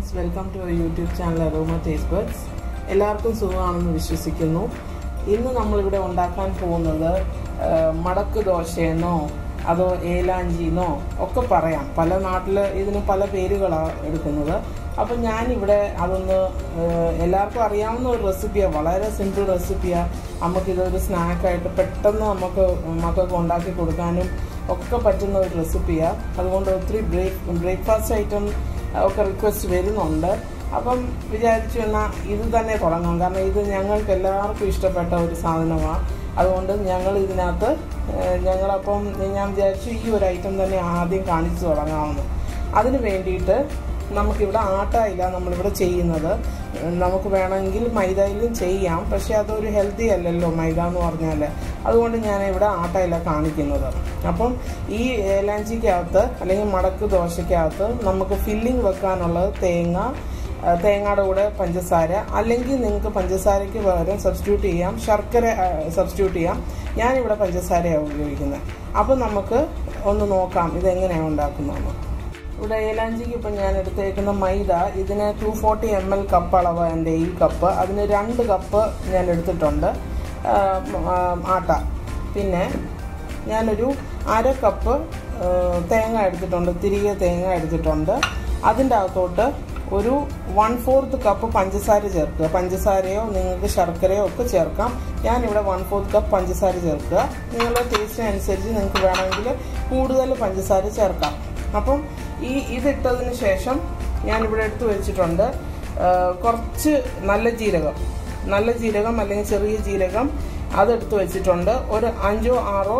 friends welcome to YouTube channel Aroma taste buds എല്ലാവർക്കും സുഖമാണെന്ന് വിശ്വസിക്കുന്നു ഇന്ന് നമ്മളിവിടെ ഉണ്ടാക്കാൻ പോകുന്നത് ആ, മടക്ക് ദോശയെന്നോ അതോ ഏലാഞ്ചിന്നോ ഒക്കെ പറയാം പല നാട്ടിൽ ഇതിന് പല പേരുകളാണ് എടുക്കുന്നത് അപ്പം ഞാനിവിടെ അതൊന്ന് ആ, എല്ലാവർക്കും അറിയാവുന്ന ഒരു റെസിപ്പിയാണ് വളരെ സിമ്പിൾ റെസിപ്പിയാണ് നമുക്കിതൊരു സ്നാക്കായിട്ട് പെട്ടെന്ന് നമുക്ക് മക്കൾക്ക് ഉണ്ടാക്കി കൊടുക്കാനും ഒക്കെ പറ്റുന്ന ഒരു റെസിപ്പിയാണ് അതുകൊണ്ട് ഒത്തിരി ബ്രേക്ക് ബ്രേക്ക്ഫാസ്റ്റ് ഐറ്റം ഒക്കെ റിക്വസ്റ്റ് വരുന്നുണ്ട് അപ്പം വിചാരിച്ചു എന്നാൽ ഇത് തന്നെ തുടങ്ങാം കാരണം ഇത് ഞങ്ങൾക്ക് എല്ലാവർക്കും ഇഷ്ടപ്പെട്ട ഒരു സാധനമാണ് അതുകൊണ്ട് ഞങ്ങൾ ഇതിനകത്ത് ഏഹ്, ഞങ്ങളപ്പം ഞാൻ വിചാരിച്ചു ഈ ഒരു ഐറ്റം തന്നെ ആദ്യം കാണിച്ചു തുടങ്ങാമെന്ന് അതിന് വേണ്ടിയിട്ട് നമുക്കിവിടെ ആട്ടയില്ല നമ്മളിവിടെ ചെയ്യുന്നത് നമുക്ക് വേണമെങ്കിൽ മൈദയിലും ചെയ്യാം പക്ഷേ അതൊരു ഹെൽത്തി അല്ലല്ലോ മൈദ എന്ന് പറഞ്ഞാൽ അതുകൊണ്ട് ഞാൻ ഇവിടെ ആട്ടയില കാണിക്കുന്നത് അപ്പം ഈ ഏലാഞ്ചിക്കകത്ത് അല്ലെങ്കിൽ മടക്ക് ദോശയ്ക്കകത്ത് നമുക്ക് ഫില്ലിംഗ് വെക്കാനുള്ളത് തേങ്ങ ആ, തേങ്ങയുടെ കൂടെ പഞ്ചസാര അല്ലെങ്കിൽ നിങ്ങൾക്ക് പഞ്ചസാരയ്ക്ക് പകരം സബ്സ്റ്റിറ്റ്യൂട്ട് ചെയ്യാം ശർക്കര സബ്സ്റ്റിറ്റ്യൂട്ട് ചെയ്യാം ഞാനിവിടെ പഞ്ചസാരയാണ് ഉപയോഗിക്കുന്നത് അപ്പം നമുക്ക് ഒന്ന് നോക്കാം ഇതെങ്ങനെയാണ് ഉണ്ടാക്കുന്നതെന്ന് ഇവിടെ ഏലാഞ്ചിക്ക് ഇപ്പം ഞാൻ എടുത്തേക്കുന്ന മൈദ ഇതിന് two forty M L cup അളവ് എൻ്റെ ഈ കപ്പ് അതിന് രണ്ട് കപ്പ് ഞാൻ എടുത്തിട്ടുണ്ട് ആ, ആ, ആട്ട പിന്നെ ഞാനൊരു അര കപ്പ് ആ, തേങ്ങ എടുത്തിട്ടുണ്ട് തിരികെ തേങ്ങ എടുത്തിട്ടുണ്ട് അതിൻ്റെ അകത്തോട്ട് ഒരു വൺ ഫോർത്ത് കപ്പ് പഞ്ചസാര ചേർക്കുക പഞ്ചസാരയോ നിങ്ങൾക്ക് ശർക്കരയോ ഒക്കെ ചേർക്കാം ഞാനിവിടെ വൺ ഫോർത്ത് കപ്പ് പഞ്ചസാര ചേർക്കുക നിങ്ങളുടെ ടേസ്റ്റിനനുസരിച്ച് നിങ്ങൾക്ക് വേണമെങ്കിൽ കൂടുതൽ പഞ്ചസാര ചേർക്കാം അപ്പം ഈ ഇതിട്ടതിന് ശേഷം ഞാനിവിടെ എടുത്തു വെച്ചിട്ടുണ്ട് ആ, കുറച്ച് നല്ല ജീരകം നല്ല ജീരകം അല്ലെങ്കിൽ ചെറിയ ജീരകം അതെടുത്ത് വെച്ചിട്ടുണ്ട് ഒരു അഞ്ചോ ആറോ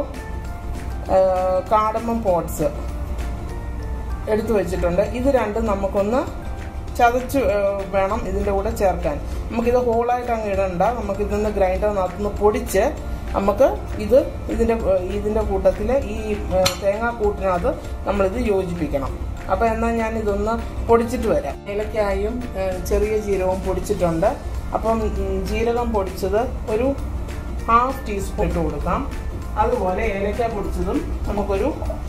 കാടമം പോട്ട്സ് എടുത്തു വെച്ചിട്ടുണ്ട് ഇത് രണ്ടും നമുക്കൊന്ന് ചതച്ച് ആ, വേണം ഇതിൻ്റെ കൂടെ ചേർക്കാൻ നമുക്കിത് ഹോളായിട്ട് അങ്ങ് ഇടണ്ട നമുക്കിതൊന്ന് ഗ്രൈൻഡറിനകത്തുനിന്ന് പൊടിച്ച് നമുക്ക് ഇത് ഇതിൻ്റെ ആ, ഇതിൻ്റെ കൂട്ടത്തിൽ ഈ ആ, തേങ്ങാക്കൂട്ടിനകത്ത് നമ്മളിത് യോജിപ്പിക്കണം അപ്പോൾ എന്നാൽ ഞാൻ ഇതൊന്ന് പൊടിച്ചിട്ട് വരാം ഏലക്കായും ആ, ചെറിയ ജീരകവും പൊടിച്ചിട്ടുണ്ട് അപ്പം ഉം, ജീരകം പൊടിച്ചത് ഒരു ഹാഫ് ടീസ്പൂൺ ഇട്ട് കൊടുക്കാം അതുപോലെ ഏലക്ക പൊടിച്ചതും നമുക്കൊരു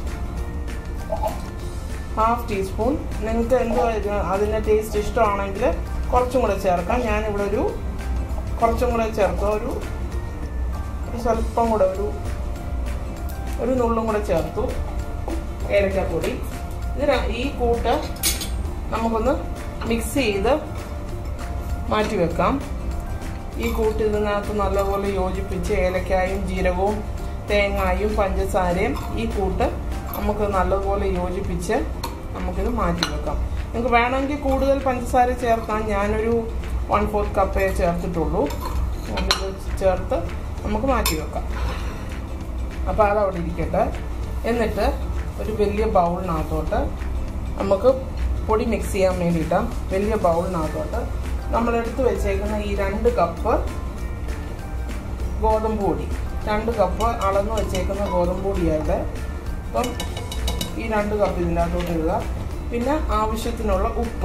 ഹാഫ് ടീസ്പൂൺ നിങ്ങൾക്ക് എന്തോ അതിൻ്റെ ടേസ്റ്റ് ഇഷ്ടമാണെങ്കിൽ കുറച്ചും കൂടെ ചേർക്കാം ഞാനിവിടെ ഒരു കുറച്ചും കൂടെ ചേർക്കുക ഒരു ഒരു സ്വല്പം കൂടെ ഒരു ഒരു നുള്ളും കൂടെ ചേർത്തു ഏലക്കപ്പൊടി ഇതിന് ഈ കൂട്ട് നമുക്കൊന്ന് മിക്സ് ചെയ്ത് മാറ്റി വെക്കാം ഈ കൂട്ട് ഇതിനകത്ത് നല്ലപോലെ യോജിപ്പിച്ച് ഏലക്കായും ജീരകവും തേങ്ങായും പഞ്ചസാരയും ഈ കൂട്ട് നമുക്ക് നല്ലപോലെ യോജിപ്പിച്ച് നമുക്കിത് മാറ്റി വെക്കാം നിങ്ങൾക്ക് വേണമെങ്കിൽ കൂടുതൽ പഞ്ചസാര ചേർക്കാം ഞാനൊരു വൺ ഫോർത്ത് കപ്പേ ചേർത്തിട്ടുള്ളൂ നമ്മളിത് ചേർത്ത് നമുക്ക് മാറ്റി വെക്കാം അപ്പോൾ അതവിടെ ഇരിക്കട്ടെ എന്നിട്ട് ഒരു വലിയ ബൗളിനകത്തോട്ട് നമുക്ക് പൊടി മിക്സ് ചെയ്യാൻ വേണ്ടിയിട്ട് വലിയ ബൗളിനകത്തോട്ട് നമ്മൾ എടുത്ത് വെച്ചേക്കുന്ന ഈ രണ്ട് കപ്പ് ഗോതമ്പ് പൊടി രണ്ട് കപ്പ് അളന്ന് വെച്ചേക്കുന്ന ഗോതമ്പ് പൊടിയായിട്ട് അപ്പം ഈ രണ്ട് കപ്പ് ഇതിൻ്റെ അകത്തോട്ട് ഇടുക പിന്നെ ആവശ്യത്തിനുള്ള ഉപ്പ്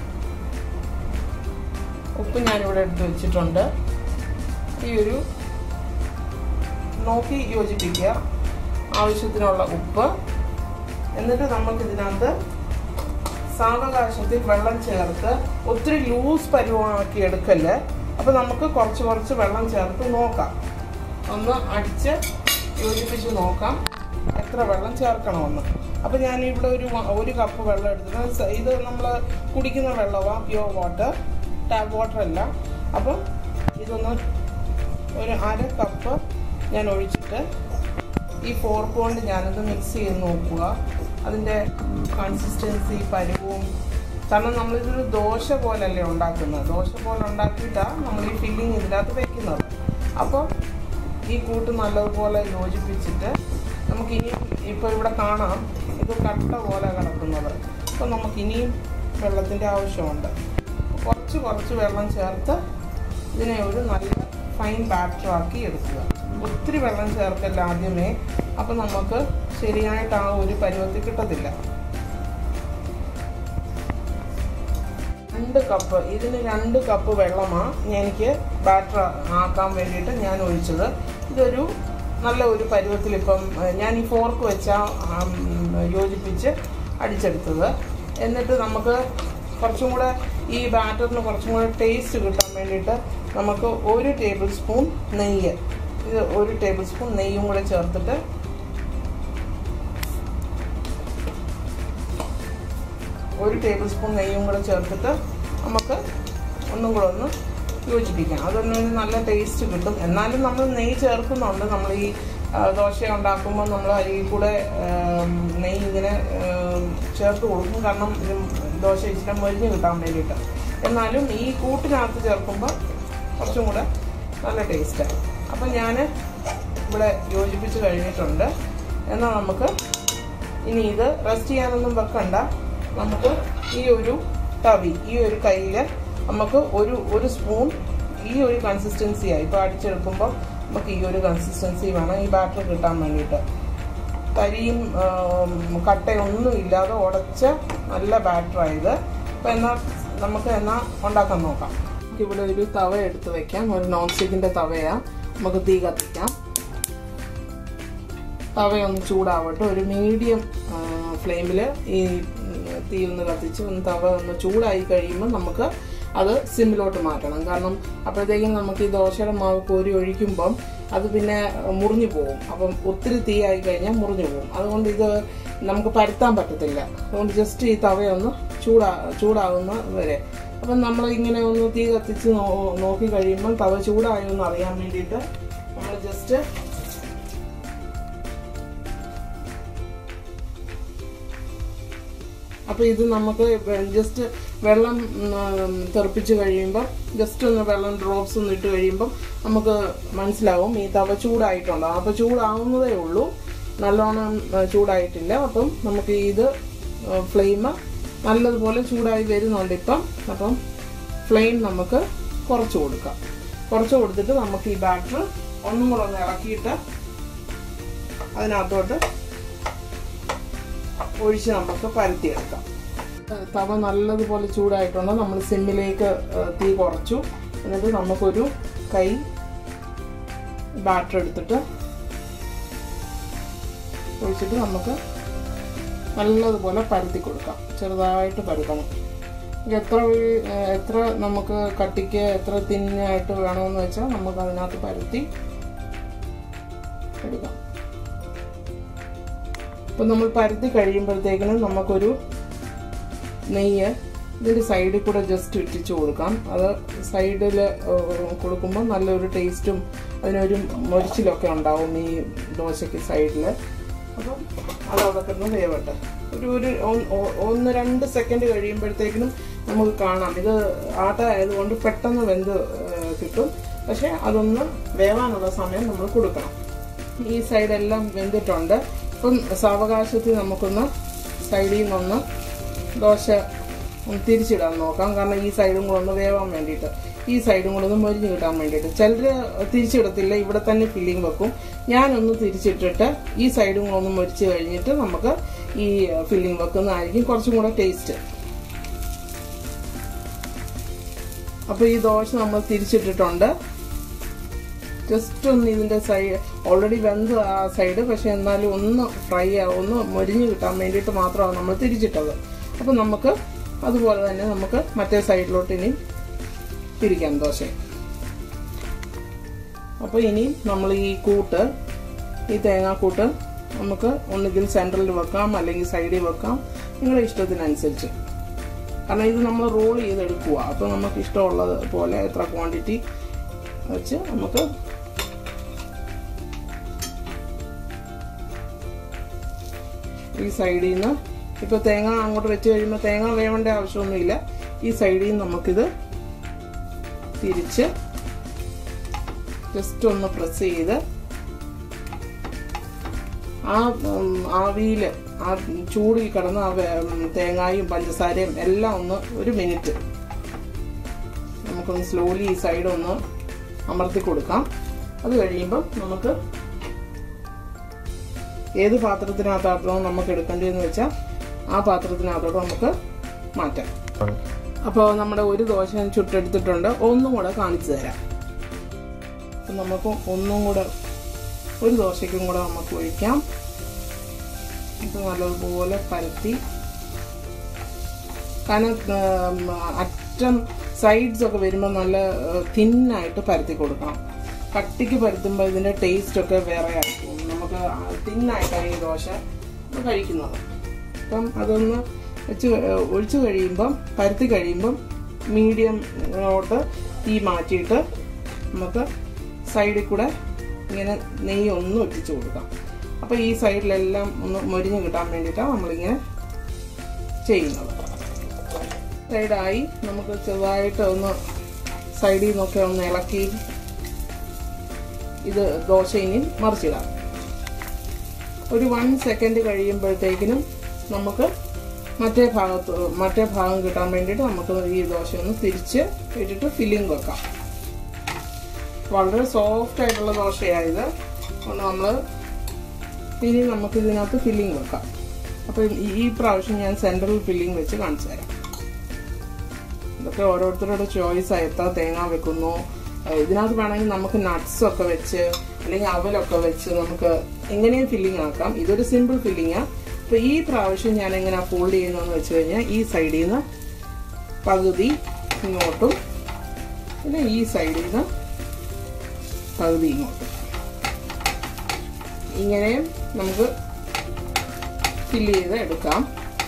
ഉപ്പ് ഞാനിവിടെ എടുത്ത് വെച്ചിട്ടുണ്ട് ഈ ഒരു നോക്കി യോജിപ്പിക്കുക ആവശ്യത്തിനുള്ള ഉപ്പ് എന്നിട്ട് നമുക്ക് ഇതിനകത്ത് സാവകാശത്തിൽ വെള്ളം ചേർത്ത് ഒത്തിരി ലൂസ് പരുവമാക്കി എടുക്കല് അപ്പോൾ നമുക്ക് കുറച്ച് കുറച്ച് വെള്ളം ചേർത്ത് നോക്കാം ഒന്ന് അടിച്ച് യോജിപ്പിച്ച് നോക്കാം എത്ര വെള്ളം ചേർക്കണമെന്ന് അപ്പോൾ ഞാൻ ഇവിടെ ഒരു വ- ഒരു കപ്പ് വെള്ളം എടുത്തിട്ട് സ- ഇത് നമ്മൾ കുടിക്കുന്ന വെള്ളമാണ് പ്യുവർ വാട്ടർ ടാപ്പ് വാട്ടർ അല്ല അപ്പം ഇതൊന്ന് ഒരു അര കപ്പ് ഞാൻ ഒഴിച്ചിട്ട് ഈ ഫോർക്ക് കൊണ്ട് ഞാനത് മിക്സ് ചെയ്ത് നോക്കുക അതിൻ്റെ കൺസിസ്റ്റൻസി പരുവും കാരണം നമ്മളിതൊരു ദോശ പോലല്ലേ ഉണ്ടാക്കുന്നത് ദോശ പോലെ ഉണ്ടാക്കിയിട്ടാണ് നമ്മൾ ഈ ഫില്ലിങ് ഇതിനകത്ത് വെക്കുന്നത് അപ്പോൾ ഈ കൂട്ട് നല്ലതുപോലെ യോജിപ്പിച്ചിട്ട് നമുക്ക് ഇനിയും ഇപ്പോൾ ഇവിടെ കാണാം ഇത് കട്ട പോലെ കിടക്കുന്നത് അപ്പോൾ നമുക്ക് ഇനിയും വെള്ളത്തിൻ്റെ ആവശ്യമുണ്ട് കുറച്ച് കുറച്ച് വെള്ളം ചേർത്ത് ഇതിനെ ഒരു നല്ല ഫൈൻ ബാറ്ററാക്കി എടുക്കുക ഒത്തിരി വെള്ളം ചേർക്കല്ല ആദ്യമേ അപ്പം നമുക്ക് ശരിയായിട്ട് ആ ഒരു പരുവത്തിൽ കിട്ടത്തില്ല രണ്ട് കപ്പ് ഇതിന് രണ്ട് കപ്പ് വെള്ളമാണ് എനിക്ക് ബാറ്റർ ആക്കാൻ വേണ്ടിയിട്ട് ഞാൻ ഒഴിച്ചത് ഇതൊരു നല്ല ഒരു പരുവത്തിൽ ഇപ്പം ഏഹ്, ഞാൻ ഈ ഫോർക്ക് വെച്ച യോജിപ്പിച്ച് അടിച്ചെടുത്തത് എന്നിട്ട് നമുക്ക് കുറച്ചും കൂടെ ഈ ബാറ്ററിന് കുറച്ചും കൂടെ ടേസ്റ്റ് കിട്ടാൻ വേണ്ടിയിട്ട് നമുക്ക് ഒരു ടേബിൾ സ്പൂൺ നെയ്യ് ഇത് ഒരു ടേബിൾ സ്പൂൺ നെയ്യും കൂടെ ചേർത്തിട്ട് ഒരു ടേബിൾ സ്പൂൺ നെയ്യും കൂടെ ചേർത്തിട്ട് നമുക്ക് ഒന്നും കൂടെ ഒന്ന് യോജിപ്പിക്കാം അതൊന്നും ഒരു നല്ല ടേസ്റ്റ് കിട്ടും എന്നാലും നമ്മൾ നെയ്യ് ചേർക്കുന്നുണ്ട് നമ്മൾ ഈ ആ, ദോശ ഉണ്ടാക്കുമ്പോൾ നമ്മൾ അരിയിൽ കൂടെ ആം, നെയ്യ് ഇങ്ങനെ ആം, ചേർത്ത് കൊടുക്കും കാരണം ഇത് ദോശ ഇച്ചിരി മൊരിഞ്ഞ് കിട്ടാൻ വേണ്ടിയിട്ട് എന്നാലും ഈ കൂട്ടിനകത്ത് ചേർക്കുമ്പോൾ കുറച്ചും കൂടെ നല്ല ടേസ്റ്റാണ് അപ്പം ഞാൻ ഇവിടെ യോജിപ്പിച്ച് കഴിഞ്ഞിട്ടുണ്ട് എന്നാൽ നമുക്ക് ഇനി ഇത് റെസ്റ്റ് ചെയ്യാനൊന്നും വെക്കണ്ട നമുക്ക് ഈ ഒരു തവി ഈ ഒരു കയ്യിൽ നമുക്ക് ഒരു ഒരു സ്പൂൺ ഈ ഒരു കൺസിസ്റ്റൻസി ആയി ഇപ്പോൾ അടിച്ചെടുക്കുമ്പോൾ നമുക്ക് ഈ ഒരു കൺസിസ്റ്റൻസി വേണം ഈ ബാറ്റർ കിട്ടാൻ വേണ്ടിയിട്ട് തരിയും ആം, കട്ടയൊന്നും ഇല്ലാതെ ഉടച്ച നല്ല ബാറ്ററായത് അപ്പോൾ എന്നാൽ നമുക്ക് എന്നാൽ ഉണ്ടാക്കാൻ നോക്കാം നമുക്ക് ഇവിടെ ഒരു തവ എടുത്ത് വെക്കാം ഒരു നോൺ സ്റ്റിക്കിൻ്റെ തവയാണ് നമുക്ക് തീ കത്തിക്കാം തവയൊന്ന് ചൂടാവട്ടെ ഒരു മീഡിയം ഫ്ലെയിമിൽ ഈ ഉം, തീ ഒന്ന് കത്തിച്ച് ഒന്ന് തവ ഒന്ന് ചൂടായി കഴിയുമ്പോൾ നമുക്ക് അത് സിമ്മിലോട്ട് മാറ്റണം കാരണം അപ്പോഴത്തേക്കും നമുക്ക് ഈ ദോശയുടെ മാവ് കോരി ഒഴിക്കുമ്പം അത് പിന്നെ മുറിഞ്ഞു പോകും അപ്പം ഒത്തിരി തീ ആയി കഴിഞ്ഞാൽ മുറിഞ്ഞു പോകും അതുകൊണ്ട് ഇത് നമുക്ക് പരത്താൻ പറ്റത്തില്ല അതുകൊണ്ട് ജസ്റ്റ് ഈ തവയൊന്ന് ചൂടാ ചൂടാകുന്ന വരെ അപ്പം നമ്മൾ ഇങ്ങനെ ഒന്ന് തീ കത്തിച്ച് നോ- നോക്കി കഴിയുമ്പോൾ തവ ചൂടായോ എന്ന് അറിയാൻ വേണ്ടിയിട്ട് നമ്മൾ ജസ്റ്റ് അപ്പോൾ ഇത് നമുക്ക് ജസ്റ്റ് വെള്ളം ഉം, തെറിപ്പിച്ച് കഴിയുമ്പോൾ ജസ്റ്റ് ഒന്ന് വെള്ളം ഡ്രോപ്സ് ഒന്ന് ഇട്ട് കഴിയുമ്പോൾ നമുക്ക് മനസ്സിലാവും ഈ തവ ചൂടായിട്ടുണ്ടാവും അപ്പോൾ ചൂടാവുന്നതേ ഉള്ളൂ നല്ലോണം ആ, ചൂടായിട്ടില്ല അപ്പം നമുക്ക് ഇത് ഫ്ലെയിം നല്ലതുപോലെ ചൂടായി വരുന്നുണ്ട് ഇപ്പം അപ്പം ഫ്ലെയിം നമുക്ക് കുറച്ച് കൊടുക്കാം കുറച്ച് കൊടുത്തിട്ട് നമുക്ക് ഈ ബാറ്റർ ഒന്നും കൂടെ ഒന്ന് ഇളക്കിയിട്ട് അതിനകത്തോട്ട് ഒഴിച്ച് നമുക്ക് പരത്തിയെടുക്കാം ഏഹ് തവ നല്ലതുപോലെ ചൂടായിട്ടുണ്ട് നമ്മൾ സിമ്മിലേക്ക് ഏഹ് തീ കുറച്ചു എന്നിട്ട് നമുക്കൊരു കൈ ബാറ്റർ എടുത്തിട്ട് ഒഴിച്ചിട്ട് നമുക്ക് നല്ലതുപോലെ പരത്തി കൊടുക്കാം ചെറുതായിട്ട് പരത്തണം ഇത് എത്ര ഒരു- ഏഹ് എത്ര നമുക്ക് കട്ടിക്ക് എത്ര തിന്നായിട്ട് വേണമെന്ന് വെച്ചാൽ നമുക്ക് അതിനകത്ത് പരത്തി എടുക്കാം അപ്പം നമ്മൾ പരത്തി കഴിയുമ്പോഴത്തേക്കിനും നമുക്കൊരു നെയ്യ് ഇതിൻ്റെ സൈഡിൽ കൂടെ ജസ്റ്റ് ഇട്ടിച്ച് കൊടുക്കാം അത് സൈഡിൽ കൊടുക്കുമ്പോൾ നല്ലൊരു ടേസ്റ്റും അതിനൊരു മൊരിച്ചിലൊക്കെ ഉണ്ടാവും ഈ ദോശയ്ക്ക് സൈഡിൽ അപ്പം അതവിടെ കിടന്ന് വേവട്ടെ ഒരു ഒരു ഒന്ന് ഒ- ഒന്ന് രണ്ട് സെക്കൻഡ് കഴിയുമ്പോഴത്തേക്കിനും നമുക്ക് കാണാം ഇത് ആട്ട ആയതുകൊണ്ട് പെട്ടെന്ന് വെന്ത് ഏഹ്, കിട്ടും പക്ഷേ അതൊന്ന് വേവാനുള്ള സമയം നമ്മൾ കൊടുക്കണം ഈ സൈഡെല്ലാം വെന്തിട്ടുണ്ട് അപ്പം സാവകാശത്തിൽ നമുക്കൊന്ന് സൈഡിൽ നിന്നൊന്ന് ദോശ ഒന്ന് തിരിച്ചിടാൻ നോക്കാം കാരണം ഈ സൈഡും കൂടെ ഒന്ന് വേവാൻ വേണ്ടിയിട്ട് ഈ സൈഡും കൂടെ ഒന്ന് മൊരിഞ്ഞ് കിട്ടാൻ വേണ്ടിയിട്ട് ചിലർ തിരിച്ചിടത്തില്ല ഇവിടെ തന്നെ ഫില്ലിങ് വെക്കും ഞാനൊന്ന് തിരിച്ചിട്ടിട്ട് ഈ സൈഡും കൂടെ ഒന്ന് മൊരിച്ച് കഴിഞ്ഞിട്ട് നമുക്ക് ഈ ഫില്ലിങ് വെക്കുന്നതായിരിക്കും കുറച്ചും കൂടെ ടേസ്റ്റ് അപ്പോൾ ഈ ദോശ നമ്മൾ തിരിച്ചിട്ടിട്ടുണ്ട് ജസ്റ്റ് ഒന്ന് ഇതിന്റെ സൈഡ് ഓൾറെഡി വെന്ത് ആ സൈഡ് പക്ഷെ എന്നാലും ഒന്ന് ഫ്രൈ ആവും ഒന്ന് മൊരിഞ്ഞ് കിട്ടാൻ വേണ്ടിയിട്ട് മാത്രമാണ് നമ്മൾ തിരിച്ചിട്ടത് അപ്പം നമുക്ക് അതുപോലെ തന്നെ നമുക്ക് മറ്റേ സൈഡിലോട്ട് ഇനി തിരിക്കാം ദോശ അപ്പോൾ ഇനി നമ്മൾ ഈ കൂട്ട് ഈ തേങ്ങാക്കൂട്ട് നമുക്ക് ഒന്നുകിൽ സെൻട്രലിൽ വെക്കാം അല്ലെങ്കിൽ സൈഡിൽ വെക്കാം നിങ്ങളുടെ ഇഷ്ടത്തിനനുസരിച്ച് കാരണം ഇത് നമ്മൾ റോൾ ചെയ്തെടുക്കുക അപ്പോൾ നമുക്ക് ഇഷ്ടമുള്ളത് പോലെ എത്ര ക്വാണ്ടിറ്റി വെച്ച് നമുക്ക് ഈ സൈഡിൽ നിന്ന് ഇപ്പോൾ തേങ്ങ അങ്ങോട്ട് വെച്ച് കഴിയുമ്പോൾ തേങ്ങ വേവേണ്ട ആവശ്യമൊന്നുമില്ല ഈ സൈഡിൽ നിന്ന് നമുക്കിത് തിരിച്ച് ജസ്റ്റ് ഒന്ന് പ്രസ് ചെയ്ത് ആ ആവിയിൽ ആ ചൂടിൽ കിടന്ന് ആ വേ- ഉം, തേങ്ങായും പഞ്ചസാരയും എല്ലാം ഒന്ന് ഒരു മിനിറ്റ് നമുക്കൊന്ന് സ്ലോലി ഈ സൈഡ് ഒന്ന് അമർത്തി കൊടുക്കാം അത് കഴിയുമ്പം നമുക്ക് ഏത് പാത്രത്തിനകത്താണോ നമുക്ക് എടുക്കേണ്ടതെന്ന് വെച്ചാൽ ആ പാത്രത്തിനകത്തോട്ട് നമുക്ക് മാറ്റാം അപ്പോൾ നമ്മുടെ ഒരു ദോശ ഞാൻ ചുട്ടെടുത്തിട്ടുണ്ട് ഒന്നും കൂടെ കാണിച്ചു തരാം അപ്പം നമുക്ക് ഒന്നും കൂടെ ഒരു ദോശയ്ക്കും കൂടെ നമുക്ക് ഒഴിക്കാം ഇത് നല്ലതുപോലെ പരത്തി കാരണം ഉം, അറ്റം സൈഡ്സ് ഒക്കെ വരുമ്പോൾ നല്ല തിന്നായിട്ട് പരത്തി കൊടുക്കണം കട്ടിക്ക് പരത്തുമ്പോൾ ഇതിൻ്റെ ടേസ്റ്റ് ഒക്കെ വേറെ ആയിരിക്കും നമുക്ക് തിന്നായിട്ടാണ് ഈ ദോശ കഴിക്കുന്നത് അപ്പം അതൊന്ന് വെച്ച് ഒഴിച്ചു കഴിയുമ്പം പരത്തി കഴിയുമ്പം മീഡിയമിലോട്ട് തീ മാറ്റിയിട്ട് നമുക്ക് സൈഡിൽ കൂടെ ഇങ്ങനെ നെയ്യ് ഒന്ന് ഒറ്റിച്ച് കൊടുക്കാം അപ്പോൾ ഈ സൈഡിലെല്ലാം ഒന്ന് മൊരിഞ്ഞ് കിട്ടാൻ വേണ്ടിയിട്ടാണ് നമ്മളിങ്ങനെ ചെയ്യുന്നത് സൈഡായി നമുക്ക് ചെറുതായിട്ട് ഒന്ന് സൈഡിൽ നിന്നൊക്കെ ഒന്ന് ഇളക്കി ഇത് ദോശ ഇനി മറിച്ചിടാം ഒരു വൺ സെക്കൻഡ് കഴിയുമ്പോഴത്തേക്കിനും നമുക്ക് മറ്റേ ഭാഗത്ത് മറ്റേ ഭാഗം കിട്ടാൻ വേണ്ടിയിട്ട് നമുക്ക് ഈ ദോശ ഒന്ന് തിരിച്ച് ഇട്ടിട്ട് ഫില്ലിംഗ് വെക്കാം വളരെ സോഫ്റ്റ് ആയിട്ടുള്ള ദോശയായത് അതുകൊണ്ട് നമ്മൾ ഇനി നമുക്ക് ഇതിനകത്ത് ഫില്ലിംഗ് വെക്കാം അപ്പോൾ ഈ പ്രാവശ്യം ഞാൻ സെൻട്രൽ ഫില്ലിംഗ് വെച്ച് കാണിച്ചു തരാം ഇതൊക്കെ ഓരോരുത്തരുടെ ചോയ്സ് എത്ര തേങ്ങ വെക്കുന്നു ഇതിനകത്ത് വേണമെങ്കിൽ നമുക്ക് നട്ട്സ് ഒക്കെ വെച്ച് അല്ലെങ്കിൽ അവലൊക്കെ വെച്ച് നമുക്ക് എങ്ങനെയും ഫില്ലിംഗ് ആക്കാം ഇതൊരു സിമ്പിൾ ഫില്ലിങ്ങാണ് അപ്പോൾ ഈ പ്രാവശ്യം ഞാൻ എങ്ങനെ ഫോൾഡ് ചെയ്യുന്നതെന്ന് വെച്ച് കഴിഞ്ഞാൽ ഈ സൈഡിൽ നിന്ന് പകുതി ഇങ്ങോട്ടും പിന്നെ ഈ സൈഡിൽ നിന്ന് പകുതി ഇങ്ങോട്ടും ഇങ്ങനെ നമുക്ക് ഫില്ല് ചെയ്ത് എടുക്കാം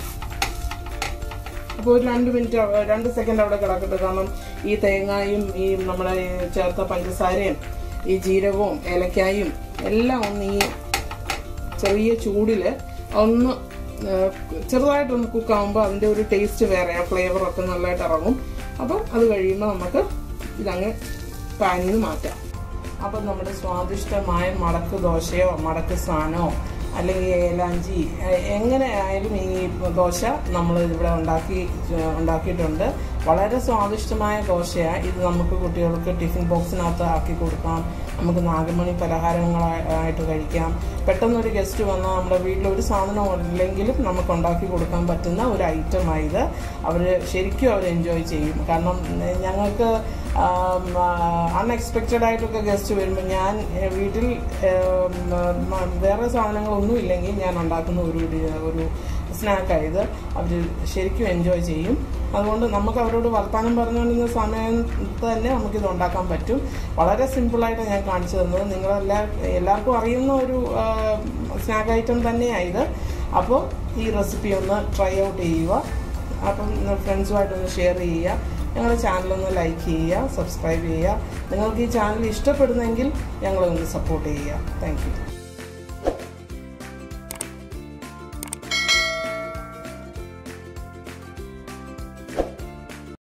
അപ്പോൾ ഒരു രണ്ട് മിനിറ്റ് രണ്ട് സെക്കൻഡ് അവിടെ കിടക്കട്ടെ കാരണം ഈ തേങ്ങായും ഈ നമ്മുടെ ചേർത്ത പഞ്ചസാരയും ഈ ജീരകവും ഏലക്കായും എല്ലാം ഒന്ന് ഈ ചെറിയ ചൂടിൽ ഒന്ന് ചെറുതായിട്ടൊന്ന് കുക്കാവുമ്പോൾ അതിൻ്റെ ഒരു ടേസ്റ്റ് വേറെ ആ ഫ്ലേവറൊക്കെ നല്ലതായിട്ട് ഇറങ്ങും അപ്പം അത് കഴിയുമ്പോൾ നമുക്ക് ഇതങ്ങ് പാനിൽ നിന്ന് മാറ്റാം അപ്പം നമ്മുടെ സ്വാദിഷ്ടമായ മടക്ക് ദോശയോ മടക്ക് സാനോ അല്ലെങ്കിൽ ഏലാഞ്ചി എങ്ങനെ ആയാലും ഈ ദോശ നമ്മൾ ഇവിടെ ഉണ്ടാക്കി ഉണ്ടാക്കിയിട്ടുണ്ട് വളരെ സ്വാദിഷ്ടമായ ദോശയാണ് ഇത് നമുക്ക് കുട്ടികൾക്ക് ടിഫിൻ ബോക്സിനകത്ത് ആക്കി കൊടുക്കാം നമുക്ക് നാഗമണി പലഹാരങ്ങളായിട്ട് കഴിക്കാം പെട്ടെന്നൊരു ഗസ്റ്റ് വന്നാൽ നമ്മുടെ വീട്ടിൽ ഒരു സാധനം ഇല്ലെങ്കിലും നമുക്ക് ഉണ്ടാക്കി കൊടുക്കാൻ പറ്റുന്ന ഒരു ഐറ്റമായത് അവർ ശരിക്കും അവർ എൻജോയ് ചെയ്യും കാരണം ഞങ്ങൾക്ക് അൺഎക്സ്പെക്റ്റഡ് ആയിട്ടൊക്കെ ഗസ്റ്റ് വരുമ്പോൾ ഞാൻ വീട്ടിൽ വേറെ സാധനങ്ങളൊന്നും ഇല്ലെങ്കിൽ ഞാൻ ഉണ്ടാക്കുന്ന ഒരു ഒരു സ്നാക്കായത് അവർ ശരിക്കും എൻജോയ് ചെയ്യും അതുകൊണ്ട് നമുക്ക് അവരോട് വർത്തമാനം പറഞ്ഞുകൊണ്ടിരുന്ന സമയത്ത് തന്നെ നമുക്കിത് ഉണ്ടാക്കാൻ പറ്റും വളരെ സിമ്പിളായിട്ട് ഞാൻ കാണിച്ചു തന്നത് നിങ്ങളെല്ലാ എല്ലാവർക്കും അറിയുന്ന ഒരു സ്നാക്ക് ഐറ്റം തന്നെയായത് അപ്പോൾ ഈ റെസിപ്പി ഒന്ന് ട്രൈ ഔട്ട് ചെയ്യുക അപ്പം ഫ്രണ്ട്സുമായിട്ടൊന്ന് ഷെയർ ചെയ്യുക ഞങ്ങളുടെ ചാനലൊന്ന് ലൈക്ക് ചെയ്യുക സബ്സ്ക്രൈബ് ചെയ്യുക നിങ്ങൾക്ക് ഈ ചാനൽ ഇഷ്ടപ്പെടുന്നെങ്കിൽ ഞങ്ങളെ ഒന്ന് സപ്പോർട്ട് ചെയ്യുക താങ്ക്